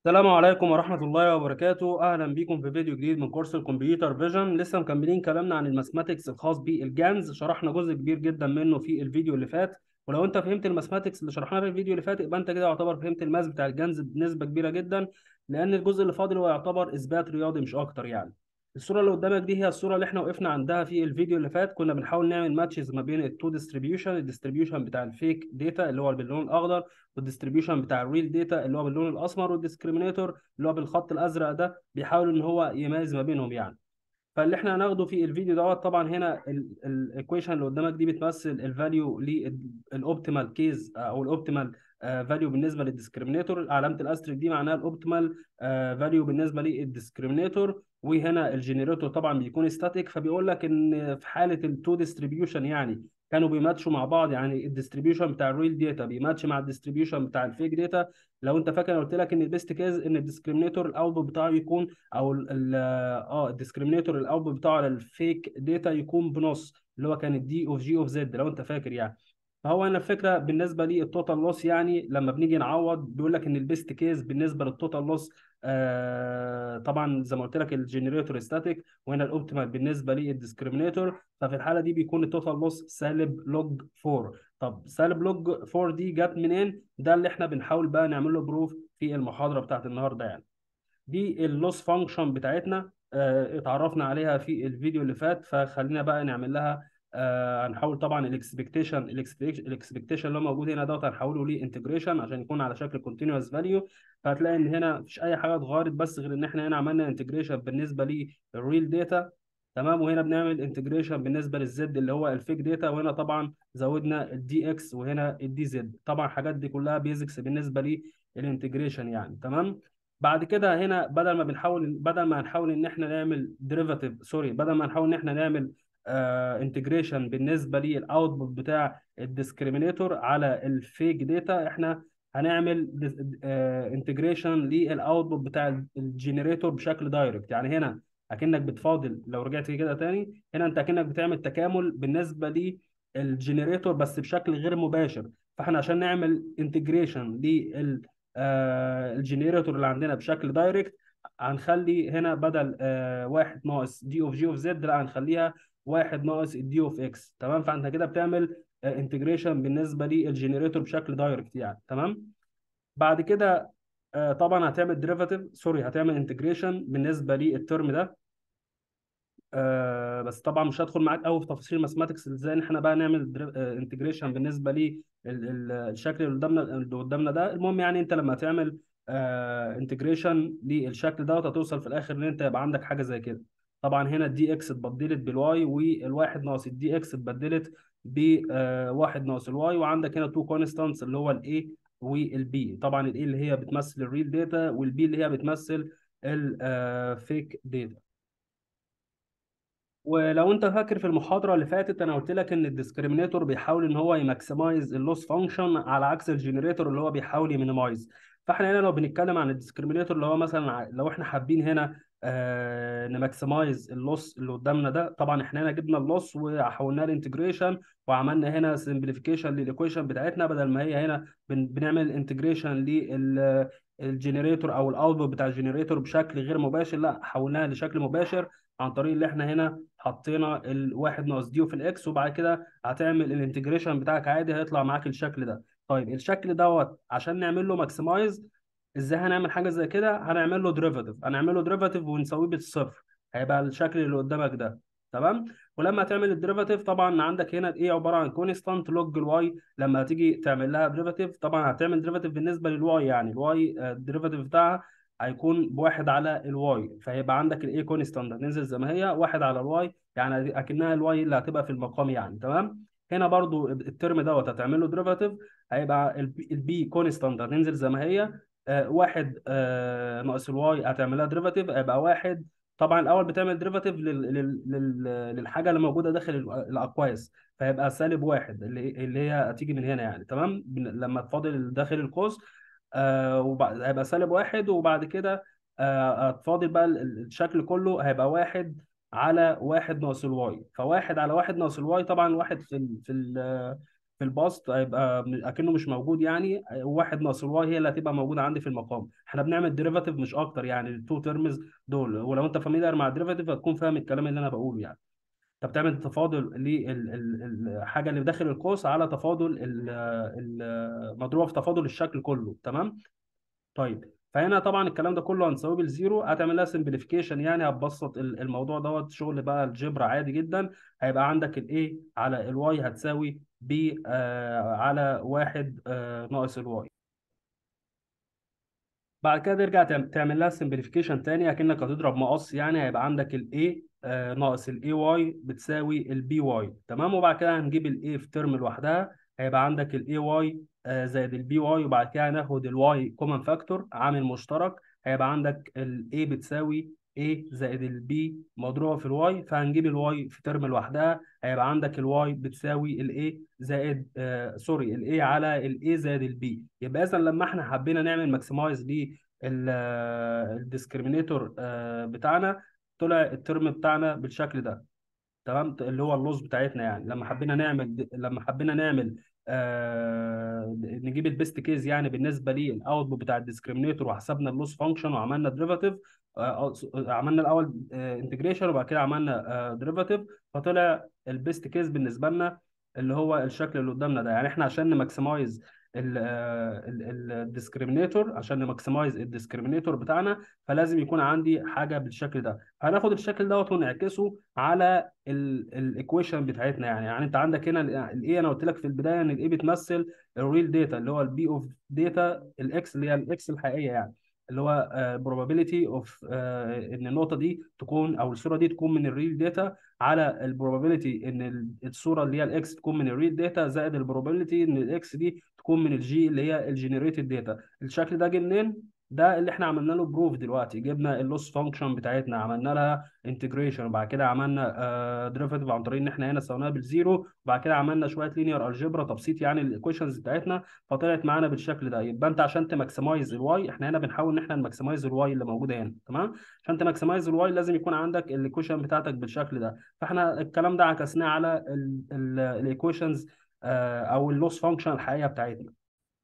السلام عليكم ورحمة الله وبركاته أهلا بكم في فيديو جديد من كورس الكمبيوتر فيجن لسه مكملين كلامنا عن الماثماتكس الخاص بالجانز شرحنا جزء كبير جدا منه في الفيديو اللي فات ولو انت فهمت الماثماتكس اللي شرحناه في الفيديو اللي فات يبقى انت كده يعتبر فهمت الماث بتاع الجانز بنسبة كبيرة جدا لأن الجزء اللي فاضل هو يعتبر إثبات رياضي مش أكتر يعني الصورة اللي قدامك دي هي الصورة اللي احنا وقفنا عندها في الفيديو اللي فات كنا بنحاول نعمل ماتشز ما بين التو ديستريبيوشن الديستريبيوشن بتاع الفيك داتا اللي هو باللون الأخضر والديستريبيوشن بتاع الريل داتا اللي هو باللون الاسمر والديسكريمينيتور اللي هو بالخط الازرق ده بيحاول ان هو يميز ما بينهم يعني فاللي احنا هناخده في الفيديو دوت طبعا هنا الايكويشن اللي قدامك دي بتمثل الفاليو للاوبتيمال كيز او الاوبتيمال فاليو بالنسبه للديسكريمينيتور علامه الاستريك دي معناها الاوبتيمال فاليو بالنسبه للديسكريمينيتور وهنا الجنريتور طبعا بيكون ستاتيك فبيقول لك ان في حاله التو ديستريبيوشن يعني كانوا بيماتشوا مع بعض يعني الديستريبيوشن بتاع الريل داتا بيماتش مع الديستريبيوشن بتاع الفيك داتا لو انت فاكر انا قلت لك ان البيست كيز ان الديسكريمينيتور الاوتبوت بتاعه يكون او ال اه الديسكريمينيتور الاوتبوت بتاعه على الفيك داتا يكون بنص اللي هو كان الدي اوف جي اوف زد لو انت فاكر يعني فهو انا الفكره بالنسبه للتوتال لوس يعني لما بنيجي نعوض بيقول لك ان البيست كيس بالنسبه للتوتال لوس آه طبعا زي ما قلت لك الجنريتور ستاتيك وهنا الاوبتيمال بالنسبه للديسكريمينيتور ففي الحاله دي بيكون التوتال لوس سالب لوج 4 طب سالب لوج 4 دي جت منين؟ ده اللي احنا بنحاول بقى نعمل له بروف في المحاضره بتاعت النهارده يعني دي اللوس فانكشن بتاعتنا آه اتعرفنا عليها في الفيديو اللي فات فخلينا بقى نعمل لها آه هنحول طبعا الاكسبكتيشن الاكسبكتيشن اللي هو موجود هنا دوت هنحوله لانتجريشن عشان يكون على شكل كونتينوس فاليو فهتلاقي ان هنا مفيش اي حاجه اتغيرت بس غير ان احنا هنا عملنا انتجريشن بالنسبه للريل داتا تمام وهنا بنعمل انتجريشن بالنسبه للزد اللي هو الفيك داتا وهنا طبعا زودنا الدي اكس وهنا الدي زد طبعا الحاجات دي كلها بيزكس بالنسبه للانتجريشن يعني تمام بعد كده هنا بدل ما بنحاول بدل ما هنحاول ان احنا نعمل ديريفاتيف سوري بدل ما نحاول ان احنا نعمل انتجريشن uh, بالنسبه للاوتبوت بتاع الديسكريمينيتور على الفيك داتا احنا هنعمل انتجريشن uh, للاوتبوت بتاع الجنريتور بشكل دايركت يعني هنا اكنك بتفاضل لو رجعت كده تاني هنا انت اكنك بتعمل تكامل بالنسبه للجنريتور بس بشكل غير مباشر فاحنا عشان نعمل انتجريشن لل آه الجنريتور اللي عندنا بشكل دايركت هنخلي هنا بدل آه واحد ناقص دي اوف جي اوف زد لا هنخليها واحد ناقص الدي اوف اكس تمام فانت كده بتعمل آه انتجريشن بالنسبه للجنريتور بشكل دايركت يعني تمام بعد كده آه طبعا هتعمل ديريفاتيف سوري هتعمل انتجريشن بالنسبه للترم ده آه بس طبعا مش هدخل معاك قوي في تفاصيل الماثماتكس ازاي ان احنا بقى نعمل انتجريشن بالنسبه للشكل اللي قدامنا اللي قدامنا ده المهم يعني انت لما تعمل انتجريشن للشكل دوت هتوصل في الاخر ان انت يبقى عندك حاجه زي كده طبعا هنا الدي اكس اتبدلت بالواي والواحد ناقص الدي اكس اتبدلت بواحد ناقص الواي وعندك هنا تو كونستانتس اللي هو الاي والبي طبعا الاي اللي هي بتمثل الريل داتا والبي اللي هي بتمثل الفيك داتا ولو انت فاكر في المحاضره اللي فاتت انا قلت لك ان الديسكريمينيتور بيحاول ان هو يماكسمايز اللوس فانكشن على عكس الجنريتور اللي هو بيحاول يمينيمايز فاحنا هنا لو بنتكلم عن الديسكريمينيتور اللي هو مثلا لو احنا حابين هنا آه نماكسمايز اللوس اللي قدامنا ده طبعا احنا هنا جبنا اللوس وحولناه لانتجريشن وعملنا هنا سمبليفيكيشن للايكويشن بتاعتنا بدل ما هي هنا بن بنعمل انتجريشن لل الجنريتور او الاوتبوت بتاع الجنريتور بشكل غير مباشر لا حولناها لشكل مباشر عن طريق اللي احنا هنا حطينا الواحد ناقص دي في الاكس وبعد كده هتعمل الانتجريشن بتاعك عادي هيطلع معاك الشكل ده طيب الشكل دوت عشان نعمل له ماكسمايز ازاي هنعمل حاجه زي كده هنعمل له ديريفاتيف هنعمل له ديريفاتيف ونساويه بالصفر هيبقى الشكل اللي قدامك ده تمام ولما تعمل الديريفاتيف طبعا عندك هنا ايه عباره عن كونستانت لوج الواي لما تيجي تعمل لها ديريفاتيف طبعا هتعمل ديريفاتيف بالنسبه للواي يعني الواي الديريفاتيف بتاعها هيكون بواحد على الواي فهيبقى عندك الاي كونستانت هتنزل زي ما هي واحد على الواي يعني اكنها الواي اللي هتبقى في المقام يعني تمام هنا برضو الترم دوت هتعمل له ديريفاتيف هيبقى البي كونستانت هتنزل زي ما هي آه واحد آه ناقص الواي هتعمل لها ديريفاتيف هيبقى واحد طبعا الاول بتعمل ديريفاتيف لل... لل... لل... للحاجه اللي موجوده داخل الاقواس فيبقى سالب واحد اللي اللي هي هتيجي من هنا يعني تمام لما تفاضل داخل القوس آه وبعد هيبقى سالب واحد وبعد كده آه هتفاضل بقى الشكل كله هيبقى واحد على واحد ناقص الواي فواحد على واحد ناقص الواي طبعا واحد في ال في ال في الباست هيبقى م- اكنه مش موجود يعني واحد ناقص الواي هي اللي هتبقى موجوده عندي في المقام احنا بنعمل ديريفاتيف مش اكتر يعني التو تيرمز دول ولو انت فاميليار مع الديريفاتيف هتكون فاهم الكلام اللي انا بقوله يعني انت بتعمل تفاضل للحاجه اللي داخل القوس على تفاضل ال- ال- مضروبه في تفاضل الشكل كله تمام طيب فهنا طبعا الكلام ده كله هنساويه بالزيرو هتعمل لها سمبليفيكيشن يعني هتبسط ال- الموضوع دوت شغل بقى الجبر عادي جدا هيبقى عندك الاي على الواي هتساوي ب آه على واحد آه ناقص الواي بعد كده ترجع تعم- تعمل لها سمبليفيكيشن تاني اكنك هتضرب مقص يعني هيبقى عندك الاي ناقص الاي واي بتساوي البي واي تمام وبعد كده هنجيب الاي في ترم لوحدها هيبقى عندك الاي واي زائد البي واي وبعد كده هناخد الواي كومن فاكتور عامل مشترك هيبقى عندك الاي بتساوي a زائد البي مضروبه في الواي فهنجيب الواي في ترم لوحدها هيبقى عندك الواي بتساوي الاي زائد آه سوري الاي على الاي زائد البي يبقى اذا لما احنا حبينا نعمل ماكسمايز للديسكريمينيتور بتاعنا طلع الترم بتاعنا بالشكل ده تمام اللي هو اللوز بتاعتنا يعني لما حبينا نعمل لما حبينا نعمل آه نجيب البيست كيز يعني بالنسبه للاوتبوت بتاع الديسكريمينيتور وحسبنا اللوس فانكشن وعملنا ديريفاتيف آه عملنا الاول انتجريشن وبعد كده عملنا ديريفاتيف فطلع البيست كيز بالنسبه لنا اللي هو الشكل اللي قدامنا ده يعني احنا عشان نماكسمايز الديسكريمينيتور عشان نماكسمايز الديسكريمينيتور بتاعنا فلازم يكون عندي حاجه بالشكل ده هناخد الشكل دوت ونعكسه على الايكويشن بتاعتنا يعني يعني انت عندك هنا الاي انا قلت لك في البدايه ان الاي بتمثل الريل داتا اللي هو البي اوف داتا الاكس اللي هي الاكس الحقيقيه يعني اللي هو probability اوف ان النقطه دي تكون او الصوره دي تكون من الريل داتا على البروبابيلتي ان الصوره اللي هي الاكس تكون من الريل داتا زائد البروبابيلتي ان الاكس دي تكون من الجي اللي هي الجنريتد داتا الشكل ده جه منين ده اللي احنا عملنا له بروف دلوقتي جبنا اللوس فانكشن بتاعتنا عملنا لها انتجريشن وبعد كده عملنا ديريفاتيف عن طريق ان احنا هنا سويناها بالزيرو وبعد كده عملنا شويه لينير الجبرا تبسيط يعني الايكويشنز بتاعتنا فطلعت معانا بالشكل ده يبقى انت عشان تماكسمايز الواي احنا هنا بنحاول ان احنا نماكسمايز الواي اللي موجوده هنا تمام عشان تماكسمايز الواي لازم يكون عندك الايكويشن بتاعتك بالشكل ده فاحنا الكلام ده عكسناه على الايكويشنز او اللوس فانكشن الحقيقيه بتاعتنا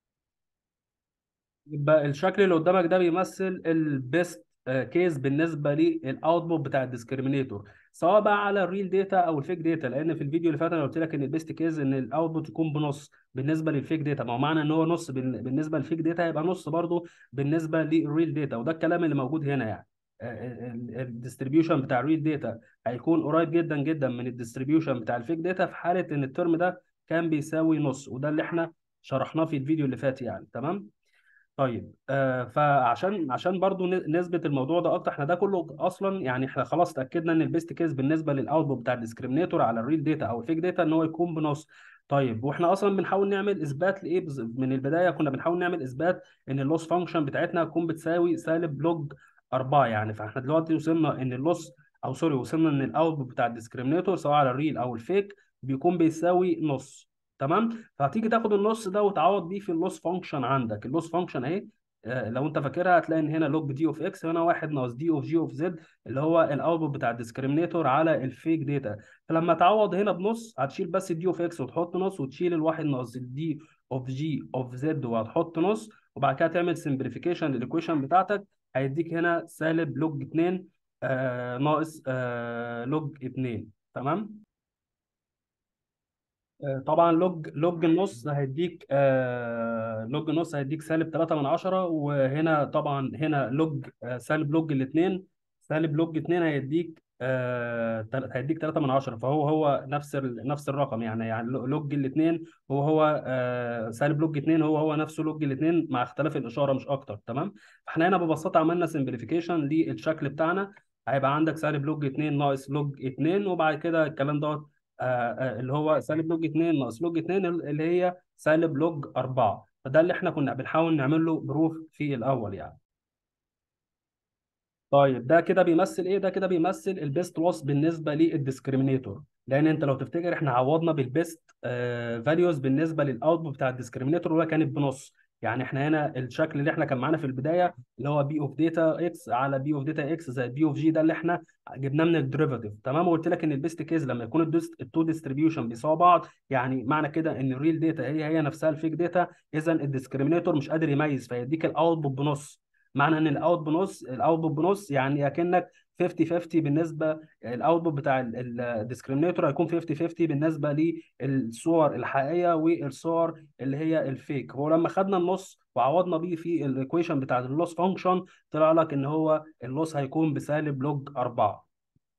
يبقى الشكل اللي قدامك ده بيمثل البيست كيس بالنسبه للاوتبوت بتاع الديسكريمينيتور سواء بقى على الريل داتا او الفيك داتا لان في الفيديو اللي فات انا قلت لك ان البيست كيس ان الاوتبوت يكون بنص بالنسبه للفيك داتا ما هو معنى ان هو نص بالنسبه للفيك داتا هيبقى نص برضه بالنسبه للريل داتا وده الكلام اللي موجود هنا يعني الديستريبيوشن بتاع الريل داتا هيكون قريب جدا جدا من الديستريبيوشن بتاع الفيك داتا في حاله ان الترم ده كان بيساوي نص وده اللي احنا شرحناه في الفيديو اللي فات يعني تمام طيب آه فعشان عشان برضو نثبت الموضوع ده اكتر احنا ده كله اصلا يعني احنا خلاص اتاكدنا ان البيست كيس بالنسبه للاوتبوت بتاع الديسكريمينيتور على الريل داتا او الفيك داتا ان هو يكون بنص طيب واحنا اصلا بنحاول نعمل اثبات لايه من البدايه كنا بنحاول نعمل اثبات ان اللوس فانكشن بتاعتنا تكون بتساوي سالب لوج 4 يعني فاحنا دلوقتي وصلنا ان اللوس او سوري وصلنا ان الاوتبوت بتاع الديسكريمينيتور سواء على الريل او الفيك بيكون بيساوي نص تمام فهتيجي تاخد النص ده وتعوض بيه في اللوس فانكشن عندك اللوس فانكشن اهي لو انت فاكرها هتلاقي ان هنا لوج دي اوف اكس هنا 1 ناقص دي اوف جي اوف زد اللي هو الاوتبوت بتاع الديسكريمينيتور على الفيك داتا فلما تعوض هنا بنص هتشيل بس الدي اوف اكس وتحط نص وتشيل الواحد ناقص الدي اوف جي اوف زد وهتحط نص وبعد كده تعمل سمبليفيكيشن للايكويشن بتاعتك هيديك هنا سالب لوج 2 آه ناقص آه لوج 2 تمام طبعا لوج لوج النص هيديك آه لوج النص هيديك سالب 3 من 10 وهنا طبعا هنا لوج آه سالب لوج الاثنين سالب لوج 2 هيديك آه هيديك 3 من 10 فهو هو نفس ال... نفس الرقم يعني يعني لوج الاثنين هو هو آه سالب لوج 2 هو هو نفسه لوج الاثنين مع اختلاف الاشاره مش اكتر تمام فاحنا هنا ببساطه عملنا سمبليفيكيشن للشكل بتاعنا هيبقى عندك سالب لوج 2 ناقص لوج 2 وبعد كده الكلام دوت آه اللي هو سالب لوج 2 ناقص لوج 2 اللي هي سالب لوج 4 فده اللي احنا كنا بنحاول نعمل له بروف في الاول يعني طيب ده كده بيمثل ايه ده كده بيمثل البيست لوس بالنسبه للديسكريمينيتور لان انت لو تفتكر احنا عوضنا بالبيست فاليوز بالنسبه للاوتبوت بتاع الديسكريمينيتور اللي كانت بنص يعني احنا هنا الشكل اللي احنا كان معانا في البدايه اللي هو بي اوف داتا اكس على بي اوف داتا اكس زائد بي اوف جي ده اللي احنا جبناه من الديريفاتيف تمام وقلت لك ان البيست كيز لما يكون التو ديستريبيوشن بيساوي بعض يعني معنى كده ان الريل داتا هي هي نفسها الفيك داتا اذا الديسكريمينيتور مش قادر يميز فيديك الاوتبوت بنص معنى ان الاوت بنص الاوتبوت بنص يعني اكنك 50 50 بالنسبه الاوتبوت بتاع الديسكريمينيتور هيكون 50 50 بالنسبه للصور الحقيقيه والصور اللي هي الفيك هو لما خدنا النص وعوضنا بيه في الايكويشن بتاعت اللوس فانكشن طلع لك ان هو اللوس هيكون بسالب لوج 4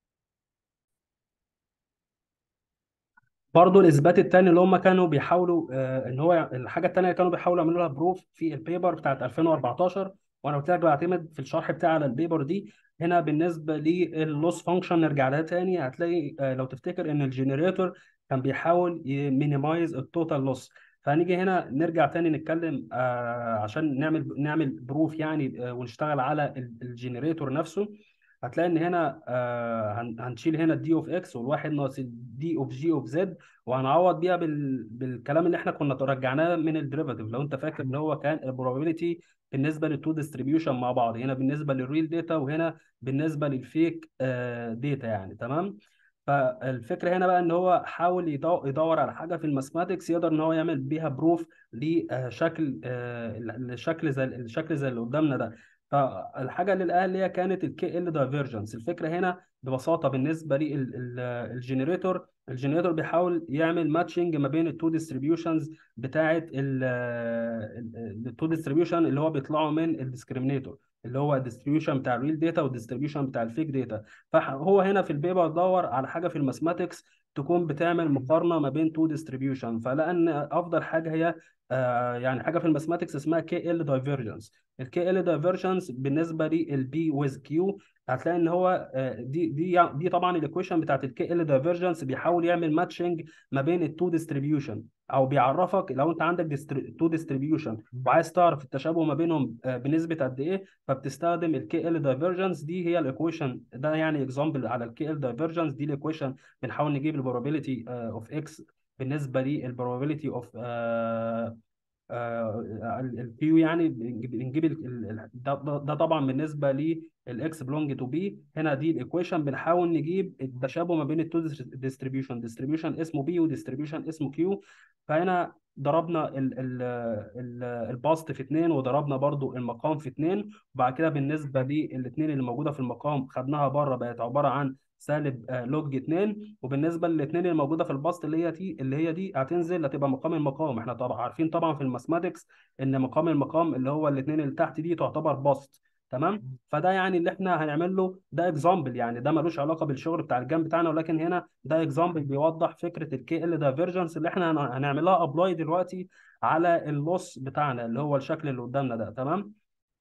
برضه الاثبات الثاني اللي هم كانوا بيحاولوا آه ان هو الحاجه الثانيه اللي كانوا بيحاولوا يعملوا لها بروف في البيبر بتاعت 2014 وانا قلت لك بعتمد في الشرح بتاعي على البيبر دي هنا بالنسبه للوس فانكشن نرجع لها تاني هتلاقي آه لو تفتكر ان الجنريتور كان بيحاول يمينيمايز التوتال لوس فهنيجي هنا نرجع تاني نتكلم آه عشان نعمل نعمل بروف يعني آه ونشتغل على الجنريتور نفسه هتلاقي ان هنا آه هنشيل هنا الدي اوف اكس والواحد ناقص الدي اوف جي اوف زد وهنعوض بيها بال... بالكلام اللي احنا كنا رجعناه من الديريفاتيف لو انت فاكر اللي هو كان البروبابيلتي بالنسبه للتو ديستريبيوشن مع بعض هنا بالنسبه للريل داتا وهنا بالنسبه للفيك آه داتا يعني تمام فالفكره هنا بقى ان هو حاول يدور على حاجه في الماثماتكس يقدر ان هو يعمل بيها بروف لشكل آه الشكل زي الشكل زي اللي قدامنا ده فالحاجه اللي لقاها اللي هي كانت الكي ال دايفرجنس الفكره هنا ببساطه بالنسبه للجنريتور الجنريتور بيحاول يعمل ماتشنج ما بين التو ديستريبيوشنز بتاعه التو ديستريبيوشن اللي هو بيطلعوا من الديسكريمينيتور اللي هو الديستريبيوشن بتاع الريل داتا والديستريبيوشن بتاع الفيك داتا فهو هنا في البيبر دور على حاجه في الماثماتكس تكون بتعمل مقارنه ما بين تو ديستريبيوشن فلان افضل حاجه هي آه يعني حاجه في الماثماتكس اسمها كي ال دايفرجنس الكي ال دايفرجنس بالنسبه للبي ويز كيو هتلاقي ان هو دي دي دي طبعا الايكويشن بتاعت الكي ال دايفرجنس بيحاول يعمل ماتشنج ما بين التو ديستريبيوشن او بيعرفك لو انت عندك تو ديستريبيوشن وعايز تعرف التشابه ما بينهم بنسبه قد ايه فبتستخدم الكي ال دايفرجنس دي هي الايكويشن ده يعني اكزامبل على الكي ال دايفرجنس دي الايكويشن بنحاول نجيب البروبابيلتي اوف اكس بالنسبه للبروبابيلتي اوف الكيو يعني بنجيب ده, ده طبعا بالنسبه للاكس بلونج تو بي هنا دي الايكويشن بنحاول نجيب التشابه ما بين التو ديستريبيوشن ديستريبيوشن اسمه بي وديستريبيوشن اسمه كيو فهنا ضربنا الباست في اثنين وضربنا برضو المقام في اثنين وبعد كده بالنسبه للاثنين اللي موجوده في المقام خدناها بره بقت عباره عن سالب لوج 2 وبالنسبه للاثنين اللي موجوده في البسط اللي هي دي اللي هي دي هتنزل هتبقى مقام المقام احنا طبعا عارفين طبعا في الماثماتكس ان مقام المقام اللي هو الاثنين اللي تحت دي تعتبر بسط تمام فده يعني اللي احنا هنعمل له ده اكزامبل يعني ده ملوش علاقه بالشغل بتاع الجنب بتاعنا ولكن هنا ده اكزامبل بيوضح فكره الكي ال دايفرجنس اللي احنا هنعمل لها ابلاي دلوقتي على اللوس بتاعنا اللي هو الشكل اللي قدامنا ده تمام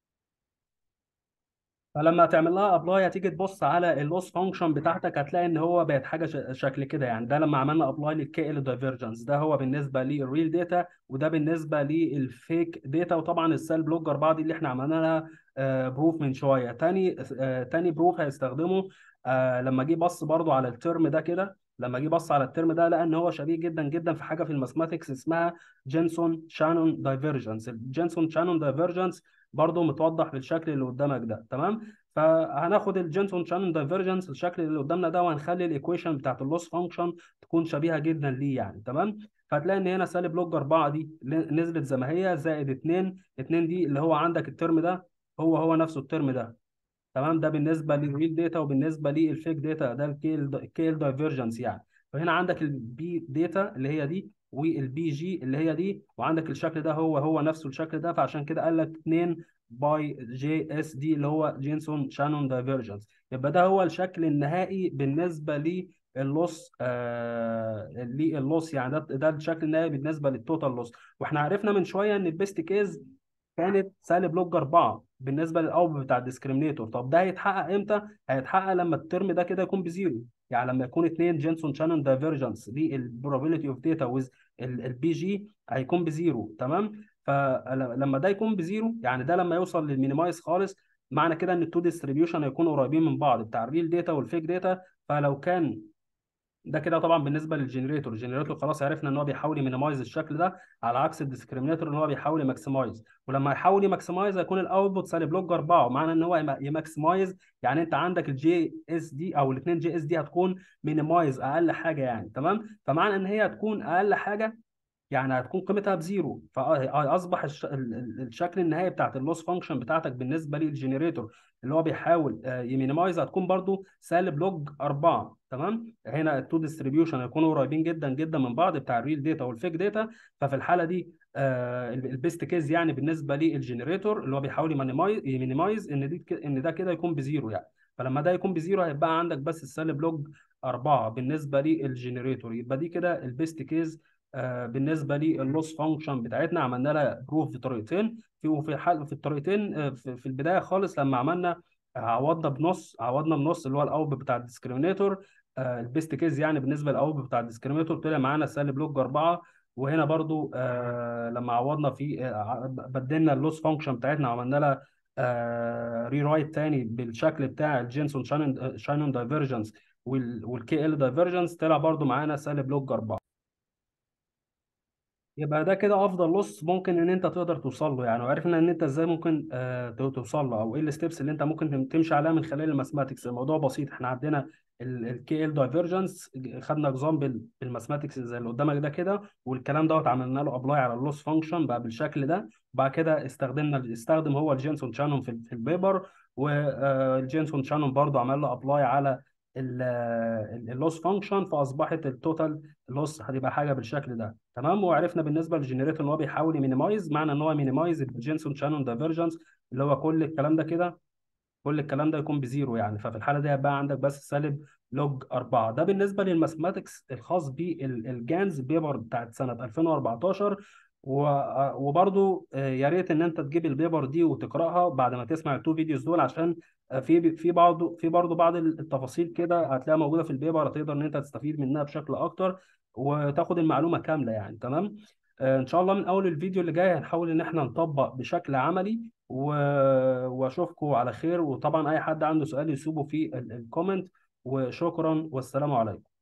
فلما تعمل لها ابلاي هتيجي تبص على اللوس فانكشن بتاعتك هتلاقي ان هو بقت حاجه شكل كده يعني ده لما عملنا ابلاي للكي ال دايفرجنس ده هو بالنسبه للريل داتا وده بالنسبه للفيك داتا وطبعا السيل بلوج 4 دي اللي احنا عملنا لها بروف من شويه تاني تاني بروف هيستخدمه لما جه بص برضو على الترم ده كده لما جه بص على الترم ده لقى ان هو شبيه جدا جدا في حاجه في الماثماتكس اسمها جينسون شانون دايفرجنس الجينسون شانون دايفرجنس برضه متوضح بالشكل اللي قدامك ده تمام فهناخد الجينسون شانون دايفرجنس الشكل اللي قدامنا ده وهنخلي الايكويشن بتاعت اللوس فانكشن تكون شبيهه جدا ليه يعني تمام فهتلاقي ان هنا سالب لوج 4 دي نزلت زي ما هي زائد 2 2 دي اللي هو عندك الترم ده هو هو نفسه الترم ده تمام ده بالنسبه للريل داتا وبالنسبه للفيك داتا ده الكي ال دايفرجنس يعني فهنا عندك البي داتا اللي هي دي والبي جي اللي هي دي وعندك الشكل ده هو هو نفسه الشكل ده فعشان كده قال لك 2 باي جي اس دي اللي هو جينسون شانون دايفرجنس يبقى ده هو الشكل النهائي بالنسبه للوس آه للوس يعني ده ده الشكل النهائي بالنسبه للتوتال لوس واحنا عرفنا من شويه ان البيست كيز كانت سالب لوج 4 بالنسبه للاوب بتاع الديسكريمينيتور طب ده هيتحقق امتى؟ هيتحقق لما الترم ده كده يكون بزيرو يعني لما يكون اثنين جينسون شانون دايفرجنس للبروبابيلتي اوف داتا ويز البي جي هيكون بزيرو تمام فلما ده يكون بزيرو يعني ده لما يوصل للمينيمايز خالص معنى كده ان التو ديستريبيوشن هيكونوا قريبين من بعض بتاع الريل داتا والفيك داتا فلو كان ده كده طبعا بالنسبه للجنريتور الجنريتور خلاص عرفنا ان هو بيحاول يمينيمايز الشكل ده على عكس الديسكريمينيتور ان هو بيحاول يماكسمايز ولما يحاول يماكسمايز هيكون الاوتبوت سالب لوج 4 معنى ان هو يماكسمايز يعني انت عندك الجي اس دي او الاثنين جي اس دي هتكون مينيمايز اقل حاجه يعني تمام فمعنى ان هي هتكون اقل حاجه يعني هتكون قيمتها بزيرو فاصبح الش... ال- ال- الشكل النهائي بتاعت اللوس فانكشن بتاعتك بالنسبه للجنريتور اللي هو بيحاول آه، يمينيمايز هتكون برضو سالب لوج 4 تمام هنا التو ديستريبيوشن هيكونوا قريبين جدا جدا من بعض بتاع الريل داتا والفيك داتا ففي الحاله دي البيست كيز يعني بالنسبه للجنريتور اللي هو بيحاول يمينيمايز يمينيمايز ان دي ك- ان ده كده يكون بزيرو يعني فلما ده يكون بزيرو هيبقى عندك بس السالب لوج 4 بالنسبه للجنريتور يبقى دي كده البيست كيز آه، بالنسبه للوس فانكشن بتاعتنا عملنا لها بروف بطريقتين في وفي حال في الطريقتين آه، في في البدايه خالص لما عملنا عوضنا بنص عوضنا بنص اللي هو الاوب بتاع الديسكريمينيتور البيست كيز يعني بالنسبه للاوب بتاع الديسكريمينيتور طلع معانا سالب لوج 4 وهنا برضو آه لما عوضنا في آه بدلنا اللوس فانكشن بتاعتنا وعملنا لها آه ري رايت تاني بالشكل بتاع الجينسون شانون شانون دايفرجنس والكي ال دايفرجنس طلع برضو معانا سالب لوج 4 يبقى ده كده افضل لص ممكن ان انت تقدر توصل له يعني وعرفنا ان انت ازاي ممكن آه تو- توصل له او ايه الستبس اللي انت ممكن تم- تمشي عليها من خلال الماثماتكس الموضوع بسيط احنا عندنا الكي ال دايفرجنس خدنا اكزامبل بالماثماتكس زي اللي قدامك ده كده والكلام دوت عملنا له ابلاي على اللوس فانكشن بقى بالشكل ده وبعد كده استخدمنا استخدم هو الجينسون شانون في في البيبر والجينسون شانون برضه عمل له ابلاي على اللوس فانكشن فاصبحت التوتال اللوس هتبقى حاجه بالشكل ده تمام وعرفنا بالنسبه للجنريتور ان هو بيحاول يمينيمايز معنى ان هو مينيمايز الجينسون شانون دايفرجنس اللي هو كل الكلام ده كده كل الكلام ده يكون بزيرو يعني ففي الحاله دي هيبقى عندك بس سالب لوج 4 ده بالنسبه للماثماتكس الخاص بالجانز بيبر بتاعت سنه 2014 و- وبرضو آه، يا ريت ان انت تجيب البيبر دي وتقراها بعد ما تسمع التو فيديوز دول عشان آه، في في بعض في برضو بعض التفاصيل كده هتلاقيها موجوده في البيبر هتقدر ان انت تستفيد منها بشكل اكتر وتاخد المعلومه كامله يعني تمام آه، ان شاء الله من اول الفيديو اللي جاي هنحاول ان احنا نطبق بشكل عملي و... واشوفكم على خير وطبعا اي حد عنده سؤال يسيبه في ال- الكومنت وشكرا والسلام عليكم